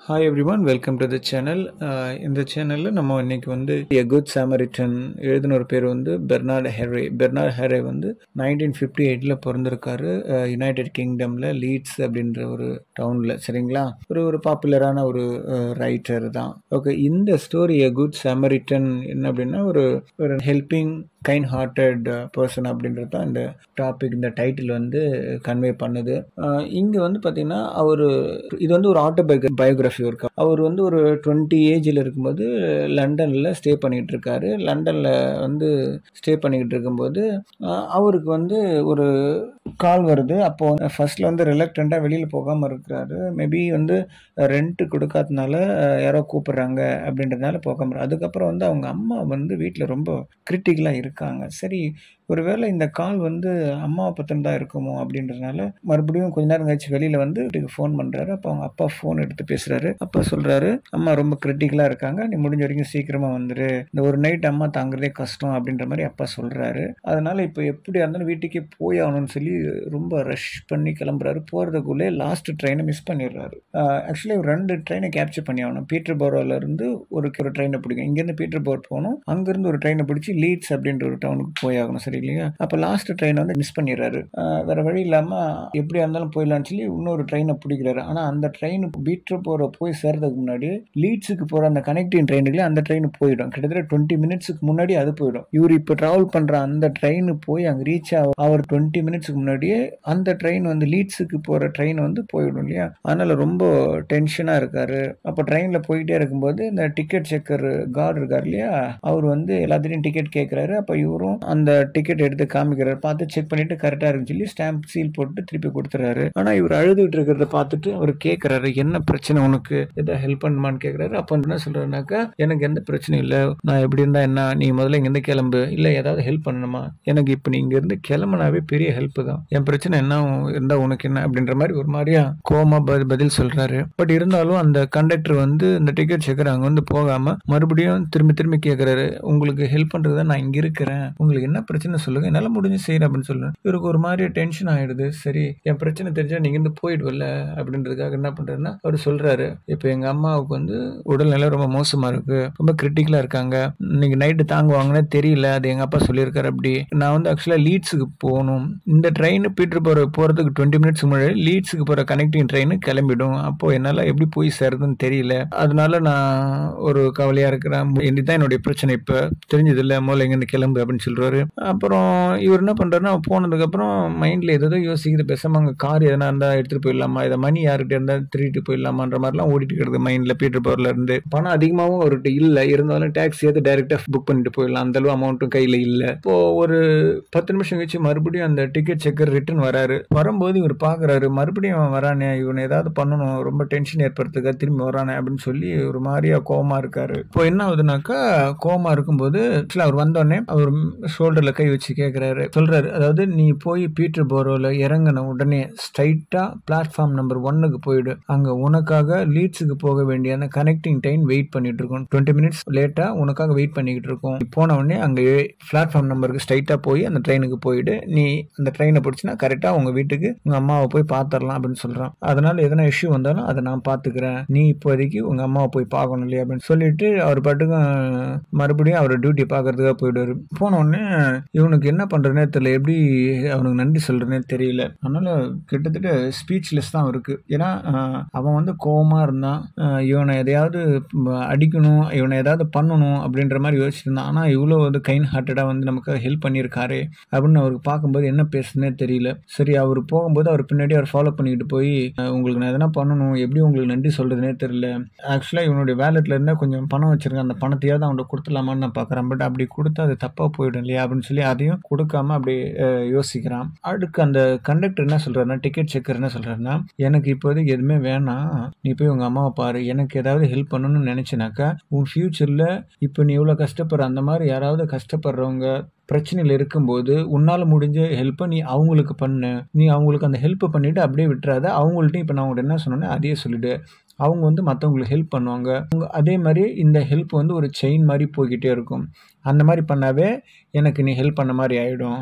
hi everyone welcome to the channel இந்த சேனலில் நம்ம இன்னைக்கு வந்து எ குட் சாமரிட்டன் எழுதின ஒரு பேர் வந்து பெர்னார்ட் ஹெரே பெர்னார்ட் ஹெரே வந்து நைன்டீன் ஃபிஃப்டி எயிட்டில் பிறந்திருக்காரு யுனைடெட் கிங்டமில் லீட்ஸ் அப்படின்ற ஒரு டவுனில் சரிங்களா ஒரு ஒரு பாப்புலரான ஒரு ரைட்டர் தான் ஓகே இந்த ஸ்டோரி எ குட் சாமரிட்டன் என்ன அப்படின்னா ஒரு ஒரு ஹெல்பிங் கைண்ட் ஹார்ட்டட் பர்சன் அப்படின்றது தான் இந்த டாபிக் இந்த டைட்டில் வந்து கன்வே பண்ணுது இங்கே வந்து பார்த்தீங்கன்னா அவர் இது வந்து ஒரு ஆட்டோபயோக பயோகிராஃபி ஒர்க் அவர் வந்து ஒரு டுவெண்ட்டி ஏஜில் இருக்கும்போது லண்டனில் ஸ்டே பண்ணிகிட்டு இருக்காரு லண்டனில் வந்து ஸ்டே பண்ணிக்கிட்டு இருக்கும்போது அஹ், அவருக்கு வந்து ஒரு கால் வருது அப்போ ஃபர்ஸ்ட்ல வந்து ரிலக்டண்ட்டாக வெளியில் போகாமல் இருக்கிறாரு மேபி வந்து ரெண்ட்டு கொடுக்காதனால அஹ், யாரோ கூப்பிடுறாங்க அப்படின்றதுனால போகாம அதுக்கப்புறம் வந்து அவங்க அம்மா வந்து வீட்டில் ரொம்ப கிரிட்டிக்கலாக இருக்காங்க சரி ஒருவேளை இந்த கால் வந்து அம்மாவை பற்றினதா இருக்குமோ அப்படின்றதுனால மறுபடியும் கொஞ்ச நேரம் கழிச்சு வெளியில் வந்து வீட்டுக்கு ஃபோன் பண்ணுறாரு அப்போ அவங்க அப்பா ஃபோன் எடுத்து பேசுகிறாரு அப்பா சொல்கிறாரு அம்மா ரொம்ப கிரிட்டிக்கலாக இருக்காங்க நீ முடிஞ்ச வரைக்கும் சீக்கிரமாக வந்துரு இந்த ஒரு நைட் அம்மா தாங்குறதே கஷ்டம் அப்படின்ற மாதிரி அப்பா சொல்கிறாரு அதனால் இப்போ எப்படி இருந்தாலும் வீட்டுக்கே போய் ஆகணும்னு சொல்லி ரொம்ப ரஷ் பண்ணி கிளம்புறாரு போகிறதுக்குள்ளே லாஸ்ட் ட்ரெயினை மிஸ் பண்ணிடுறாரு ஆக்சுவலி ரெண்டு ட்ரெயினை கேப்சர் பண்ணி ஆகணும் பீட்டர் போரோல இருந்து ஒரு ஒரு ட்ரெயினை பிடிக்கும் இங்கேருந்து பீட்டர் போர் போகணும் அங்கேருந்து ஒரு ட்ரெயினை பிடிச்சி லீட்ஸ் அப்படின்ற ஒரு டவுனுக்கு போய் ஆகணும் சரி இல்லையா அப்போ லாஸ்ட் ட்ரெயின் வந்து மிஸ் பண்ணிடுறாரு ஆஹ் வேற வழி இல்லாமல் எப்படியா இருந்தாலும் போயிடலாம்னு சொல்லி இன்னொரு ட்ரெயினை பிடிக்கிறாரு ஆனால் அந்த ட்ரெயின் பீட்டர் போகிற போய் சேர்றதுக்கு முன்னாடி லீட்ஸுக்கு போகிற அந்த கனெக்டிங் ட்ரெயினுக்குள்ளே அந்த ட்ரெயின் போயிடும் கிட்டத்தட்ட டுவெண்ட்டி மினிட்ஸுக்கு முன்னாடி அது போயிடும் இவர் இப்போ ட்ராவல் பண்ணுற அந்த ட்ரெயின் போய் அங்கே ரீச் ஆக அவர் டுவெண்ட்டி மினிட்ஸ்க்கு முன்னாடியே அந்த ட்ரெயின் வந்து லீட்ஸுக்கு போகிற ட்ரெயின் வந்து போயிடும் இல்லையா அதனால ரொம்ப டென்ஷனாக இருக்காரு அப்போ ட்ரெயினில் போயிட்டே இருக்கும்போது இந்த டிக்கெட் செக்கர் கார்டு இருக்கார் இல்லையா அவர் வந்து எல்லாத்துலேயும் டிக்கெட் கேட்குறாரு அப்போ இவரும் அந்த டிக்கெட் எடுத்து காமிக்கிறாரு பார்த்து செக் பண்ணிட்டு கரெக்டாக இருக்குன்னு சொல்லி ஸ்டாம்ப் சீல் போட்டு திருப்பி கொடுத்துறாரு ஆனால் இவர் அழுதுகிட்டு இருக்கிறத பார்த்துட்டு அவர் கேட்குறாரு என்ன பிரச்சனை உனக்கு எதாவது ஹெல்ப் பண்ணுமான்னு கேட்குறாரு அப்போ என்ன சொல்கிறாருனாக்கா எனக்கு எந்த பிரச்சனையும் இல்லை நான் எப்படி இருந்தா என்ன நீ முதல்ல இங்கேருந்து கிளம்பு இல்லை ஏதாவது ஹெல்ப் பண்ணணுமா எனக்கு இப்போ நீ இங்கேருந்து கிளம்புனாவே பெரிய ஹெல்ப் தான் என் பிரச்சனை என்ன இருந்தால் உனக்கு என்ன அப்படின்ற மாதிரி ஒரு மாதிரியா கோமா ப- பதில் சொல்கிறாரு பட் இருந்தாலும் அந்த கண்டக்டர் வந்து இந்த டிக்கெட் செக்கர் அங்கே வந்து போகாமல் மறுபடியும் திரும்பி திரும்பி கேட்குறாரு உங்களுக்கு ஹெல்ப் பண்ணுறது நான் இங்கே இருக்கிறேன் உங்களுக்கு என்ன பிரச்சனை சொல்லுங்கள் என்னால் முடிஞ்சு செய்கிறேன் அப்படின்னு சொல்லுவேன் இவருக்கு ஒரு மாதிரி டென்ஷன் ஆகிடுது சரி என் பிரச்சனை தெரிஞ்சா நீங்கள் இருந்து போயிடுவல்ல அப்படின்றதுக்காக என்ன பண்ணுறாருன்னா அவர் சொல்கிறாரு இப்போ எங்கள் அம்மாவுக்கு வந்து உடல்நிலை ரொம்ப மோசமாக இருக்குது ரொம்ப கிரிட்டிக்கலாக இருக்காங்க இன்னைக்கு நைட்டு தாங்குவாங்கன்னே தெரியல அது எங்கள் அப்பா சொல்லியிருக்காரு அப்படி நான் வந்து ஆக்சுவலாக லீட்ஸுக்கு போகணும் இந்த ட்ரெயின் பீட்டர் போகிற போகிறதுக்கு டுவெண்ட்டி மினிட்ஸ் முன்னாடி லீட்ஸுக்கு போகிற கனெக்டிங் ட்ரெயின் கிளம்பிடும் அப்போ என்னால் எப்படி போய் சேருதுன்னு தெரியல அதனால நான் ஒரு கவலையாக இருக்கிறேன் இதுதான் என்னுடைய பிரச்சனை இப்போ தெரிஞ்சது இல்லை முதல்ல இங்கேருந்து கிளம்பு அப்படின்னு சொல்றாரு அப்புறம் இவர் என்ன பண்ணுறாருன்னா போனதுக்கப்புறம் மைண்டில் ஏதோ யோசிக்குது பேசாம அங்கே கார் எதனா இருந்தால் எடுத்துகிட்டு போயிடலாமா இதை மணி யார்கிட்ட இருந்தால் திருடிட்டு போயிடலாமான்ற மாதிரிலாம் ஓடிட்டு இருக்கிறது மைண்டில் பீட்டர் பவர்ல இருந்து பணம் அதிகமாகவும் அவர்கிட்ட இல்லை இருந்தாலும் டேக்ஸி ஏதாவது டைரெக்டாக புக் பண்ணிட்டு போயிடலாம் அந்த அளவு அமௌண்ட்டும் கையில் இல்லை இப்போ ஒரு பத்து நிமிஷம் கழிச்சு மறுபடியும் அந்த டிக்கெட் செக்கர் ரிட்டர்ன் வராரு வரும்போது இவர் பார்க்குறாரு மறுபடியும் அவன் வரானே இவனை ஏதாவது பண்ணணும் ரொம்ப டென்ஷன் ஏற்படுத்துக்க திரும்பி வரானே அப்படின்னு சொல்லி ஒரு மாதிரியா கோவமா இருக்காரு இப்போ என்ன ஆகுதுனாக்கா கோவமா இருக்கும்போது actually அவர் வந்தோடனே அவர் ஷோல்டர்ல கை வச்சு கேட்குறாரு சொல்றாரு அதாவது நீ போய் பீட்டர் போரோல இறங்கின உடனே ஸ்ட்ரைட்டா பிளாட்ஃபார்ம் நம்பர் ஒன்னுக்கு போயிடு அங்க உனக்காக லீட்ஸுக்கு போக வேண்டிய அந்த கனெக்டிங் டைம் வெயிட் பண்ணிட்டு இருக்கோம் டுவெண்ட்டி மினிட்ஸ் லேட்டா உனக்காக வெயிட் பண்ணிக்கிட்டு இருக்கோம் நீ போன உடனே அங்க பிளாட்ஃபார்ம் நம்பருக்கு ஸ்ட்ரைட்டா போய் அந்த ட்ரெயினுக்கு போயிடு நீ அந்த ட்ரெயினை பிடிச்சினா கரெக்டா உங்க வீட்டுக்கு உங்க அம்மாவை போய் பார்த்துடலாம் அப்படின்னு சொல்றான் அதனால எதனா இஷ்யூ வந்தாலும் அதை நான் பார்த்துக்கிறேன் நீ இப்போதைக்கு உங்க அம்மாவை போய் பார்க்கணும் இல்லையா அப்படின்னு சொல்லிட்டு அவர் பாட்டுக்கும் மறுபடியும் அவர் டியூட்டி பார்க்கறதுக்காக போயிடுவாரு போன உடனே இவனுக்கு என்ன பண்றதுனே தெரியல எப்படி அவனுக்கு நன்றி சொல்றதுனே தெரியல அதனால கிட்டத்தட்ட ஸ்பீச்லெஸ் தான் இருக்கு ஏன்னா ஆஹ், அவன் வந்து கோவமா இருந்தான் ஆஹ், இவனை எதையாவது ம், அடிக்கணும் இவனை ஏதாவது பண்ணணும் அப்படின்ற மாதிரி யோசிச்சுட்டு இருந்தான் ஆனால் இவ்வளோ வந்து கைண்ட் ஹார்ட்டடாக வந்து நமக்கு ஹெல்ப் பண்ணியிருக்காரு அப்படின்னு அவருக்கு பார்க்கும்போது என்ன பேசுனே தெரியல சரி அவர் போகும்போது அவர் பின்னாடி அவர் ஃபாலோ பண்ணிக்கிட்டு போய் அஹ், உங்களுக்கு நான் எதனா பண்ணணும் எப்படி உங்களுக்கு நன்றி சொல்றதுனே தெரியல ஆக்சுவலாக இவனுடைய வேலெட்ல இருந்தால் கொஞ்சம் பணம் வச்சிருக்கேன் அந்த பணத்தையாவது அவன்கிட்ட கொடுத்துலாமான்னு நான் பார்க்குறேன் பட் அப்படி கொடுத்தா அது தப்பாக போயிடும் இல்லையா அப்படின்னு சொல்லி அதையும் கொடுக்காம அப்படி அஹ், யோசிக்கிறான் அடுக்கு அந்த கண்டக்டர் என்ன சொல்றாருன்னா டிக்கெட் செக்கர் என்ன சொல்றாருன்னா எனக்கு இப்போதைக்கு எதுவுமே வேணாம் நீ போய் உங்க அம்மாவை பாரு எனக்கு ஏதாவது ஹெல்ப் பண்ணணும்னு நினைச்சினாக்கா உன் ஃபியூச்சர்ல இப்போ நீ இவ்வளோ கஷ்டப்படுற அந்த மாதிரி யாராவது கஷ்டப்படுறவங்க பிரச்சனையில் இருக்கும்போது உன்னால் முடிஞ்ச ஹெல்ப்பை நீ அவங்களுக்கு பண்ணு நீ அவங்களுக்கு அந்த ஹெல்ப்பை பண்ணிவிட்டு அப்படியே விட்டுறாத அவங்கள்ட்ட இப்போ நான் உங்கள்கிட்ட என்ன சொன்னேனோ அதையே சொல்லிவிடு அவங்க வந்து மற்றவங்களுக்கு ஹெல்ப் பண்ணுவாங்க உங்க அதே மாதிரி இந்த ஹெல்ப் வந்து ஒரு செயின் மாதிரி போய்கிட்டே இருக்கும் அந்த மாதிரி பண்ணாவே எனக்கு நீ ஹெல்ப் பண்ண மாதிரி ஆகிடும்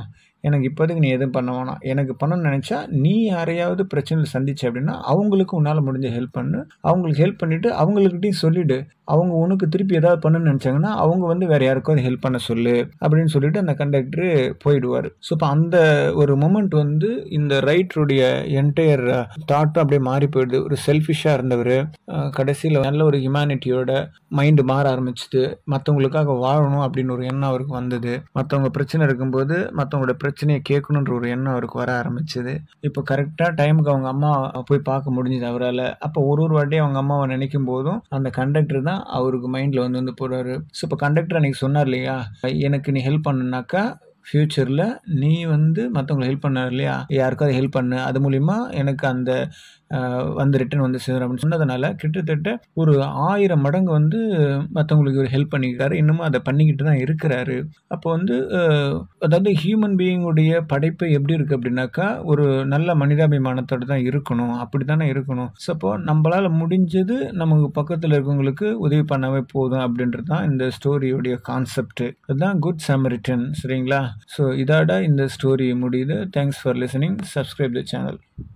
எனக்கு இப்போதைக்கு நீ எதுவும் பண்ண வேணாம் எனக்கு பண்ணணும்னு நினச்சா நீ யாரையாவது பிரச்சனையில் சந்திச்ச அப்படின்னா அவங்களுக்கு உன்னால் முடிஞ்ச ஹெல்ப் பண்ணு அவங்களுக்கு ஹெல்ப் பண்ணிவிட்டு அவங்கக்கிட்டையும் சொல்லிவிடு அவங்க உனக்கு திருப்பி ஏதாவது பண்ணணும்னு நினச்சாங்கன்னா அவங்க வந்து வேறு யாருக்காவது ஹெல்ப் பண்ண சொல்லு அப்படின்னு சொல்லிட்டு அந்த கண்டக்டர் போயிடுவார் ஸோ இப்போ அந்த ஒரு மூமெண்ட் வந்து இந்த ரைட்டருடைய என்டையர் தாட்டும் அப்படியே மாறி போயிடுது ஒரு செல்ஃபிஷாக இருந்தவர் கடைசியில் நல்ல ஒரு ஹியூமனிட்டியோட மைண்டு மாற ஆரம்பிச்சுது மற்றவங்களுக்காக வாழணும் அப்படின்னு ஒரு எண்ணம் அவருக்கு வந்தது மற்றவங்க பிரச்சனை இருக்கும்போது மற்றவங்களோட பிரச்சனையை கேட்கணுன்ற ஒரு எண்ணம் அவருக்கு வர ஆரம்பிச்சது இப்போ கரெக்டாக டைமுக்கு அவங்க அம்மா போய் பார்க்க முடிஞ்சுது அவரால் அப்போ ஒரு ஒரு வாட்டி அவங்க அம்மாவை நினைக்கும் போதும் அந்த கண்டக்டர் தான் அவருக்கு மைண்டில் வந்து வந்து போகிறாரு ஸோ இப்போ கண்டக்டர் அன்றைக்கி சொன்னார் இல்லையா எனக்கு நீ ஹெல்ப் பண்ணுனாக்கா ஃப்யூச்சரில் நீ வந்து மற்றவங்களை ஹெல்ப் பண்ண இல்லையா யாருக்காவது ஹெல்ப் பண்ணு அது மூலிமா எனக்கு அந்த வந்து ரிட்டன் வந்து சேரும் அப்படின்னு சொன்னதுனால கிட்டத்தட்ட ஒரு ஆயிரம் மடங்கு வந்து மற்றவங்களுக்கு ஒரு ஹெல்ப் பண்ணிக்கிறாரு இன்னமும் அதை பண்ணிக்கிட்டு தான் இருக்கிறாரு அப்போ வந்து அதாவது ஹியூமன் பீயிங்குடைய படைப்பு எப்படி இருக்குது அப்படின்னாக்கா ஒரு நல்ல மனிதாபிமானத்தோடு தான் இருக்கணும் அப்படி தானே இருக்கணும் ஸோ அப்போ நம்மளால் முடிஞ்சது நமக்கு பக்கத்தில் இருக்கவங்களுக்கு உதவி பண்ணவே போதும் அப்படின்றது தான் இந்த ஸ்டோரியோடைய கான்செப்ட் அதுதான் குட் சமரிட்டன் சரிங்களா ஸோ இதோட இந்த ஸ்டோரி முடியுது thanks for listening subscribe the channel